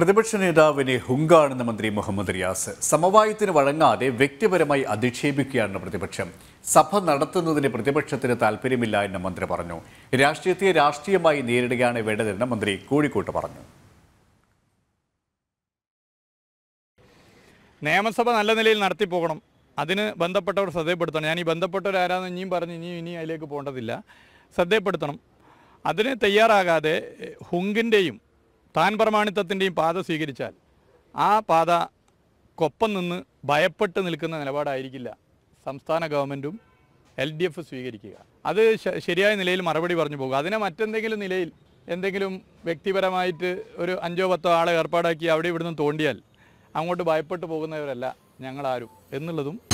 പ്രതിപക്ഷ നേതാവിനെ ഹുങ്കാണെന്ന് മന്ത്രി മുഹമ്മദ് റിയാസ് സമവായത്തിന് വഴങ്ങാതെ വ്യക്തിപരമായി അധിക്ഷേപിക്കുകയാണ് പ്രതിപക്ഷം സഭ നടത്തുന്നതിന് പ്രതിപക്ഷത്തിന് താല്പര്യമില്ല എന്ന് മന്ത്രി പറഞ്ഞു രാഷ്ട്രീയത്തെ രാഷ്ട്രീയമായി നേരിടുകയാണ് വേണ്ടതെന്ന് മന്ത്രി കോഴിക്കോട്ട് പറഞ്ഞു നിയമസഭ നല്ല നിലയിൽ നടത്തിപ്പോകണം അതിന് ബന്ധപ്പെട്ടവർ ശ്രദ്ധയപ്പെടുത്തണം ഞാൻ ഈ ബന്ധപ്പെട്ടവരാരാന്ന് ഇനിയും പറഞ്ഞ് ഇനിയും ഇനി അതിലേക്ക് പോകേണ്ടതില്ല ശ്രദ്ധയപ്പെടുത്തണം അതിന് തയ്യാറാകാതെ എഹ്, ഹുങ്കിൻ്റെയും താൻ പ്രമാണിത്വത്തിൻ്റെയും പാത സ്വീകരിച്ചാൽ ആ പാതക്കൊപ്പം നിന്ന് ഭയപ്പെട്ട് നിൽക്കുന്ന നിലപാടായിരിക്കില്ല സംസ്ഥാന ഗവൺമെൻറ്റും എൽ ഡി എഫ് സ്വീകരിക്കുക അത് ശ- ശരിയായ നിലയിൽ മറുപടി പറഞ്ഞു പോകുക അതിനെ മറ്റെന്തെങ്കിലും നിലയിൽ എന്തെങ്കിലും വ്യക്തിപരമായിട്ട് ഒരു അഞ്ചോ പത്തോ ആളെ ഏർപ്പാടാക്കി അവിടെ ഇവിടുന്ന് തോണ്ടിയാൽ അങ്ങോട്ട് ഭയപ്പെട്ടു പോകുന്നവരല്ല ഞങ്ങളാരും എന്നുള്ളതും